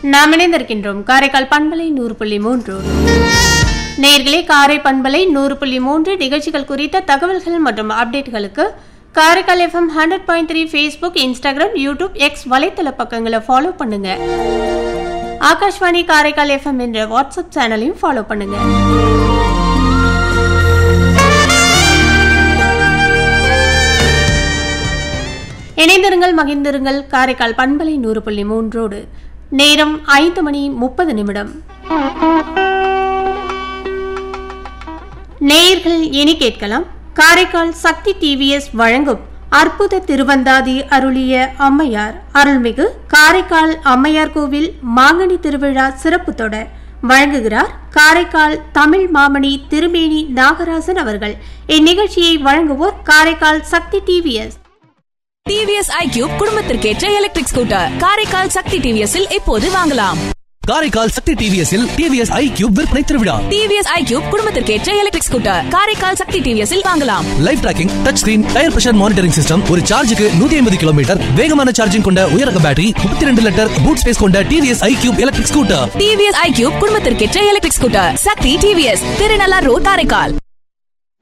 நாம் இணைந்திருக்கின்றோம் காரைக்கால் பண்பலை நூறு புள்ளி மூன்று நேர்களே காரை பண்பலை நூறு புள்ளி மூன்று நிகழ்ச்சிகள் குறித்த தகவல்கள் மற்றும் அப்டேட்களுக்கு Karaikal FM hundred point three Facebook Instagram YouTube X வலைத்தள பக்கங்களை ஃபாலோ பண்ணுங்க ஆகாஷ்வாணி காரைக்கால் எஃப்எம் என்ற வாட்ஸ்அப் சேனலையும் ஃபாலோ பண்ணுங்க இணைந்திருங்கள் மகிழ்ந்திருங்கள் காரைக்கால் பண்பலை நூறு புள்ளி மூன்றோடு நேரம் ஐந்து மணி முப்பது நிமிடம் நேயர்கள் இனி கேட்கலாம் காரைக்கால் சக்தி டிவிஎஸ் வழங்கும் அற்புத திருவந்தாதி அருளிய அம்மையார் அருள்மிகு காரைக்கால் அம்மையார் கோவில் மாங்கனி திருவிழா சிறப்பு தொடர் வழங்குகிறார் காரைக்கால் தமிழ் மாமணி திருமேனி நாகராசன் அவர்கள் இந்நிகழ்ச்சியை வழங்குவோர் Karaikal Sakthi TVS TVS iQube குடும்பத்திற்கேற்ற எலக்ட்ரிக் ஸ்கூட்டர் காரைக்கால் சக்தி டிவிஎஸ்ஸில் இப்போது வாங்கலாம் காரைக்கால் சக்தி டிவிஎஸ்ஸில் டிவிஎஸ் ஐ கியூப் விற்பனை திருவிழா டிவிஎஸ் ஐக்யூப் குடும்பத்திற்கேற்ற எலக்ட்ரிக் ஸ்கூட்டர் காரைக்கால் சக்தி டிவிஎஸ்ஸில் வாங்கலாம் live tracking touch screen tyre pressure monitoring system ஒரு சார்ஜுக்கு நூத்தி ஐம்பது கிலோமீட்டர் வேகமான சார்ஜிங் கொண்ட உயரக பேட்டரி முப்பத்தி ரெண்டு லிட்டர் பூட் ஸ்பேஸ் கொண்ட TVS iQube electric scooter TVS iQube குடும்பத்திற்கேற்ற electric scooter Sakthi TVS Thirunallar road Karaikal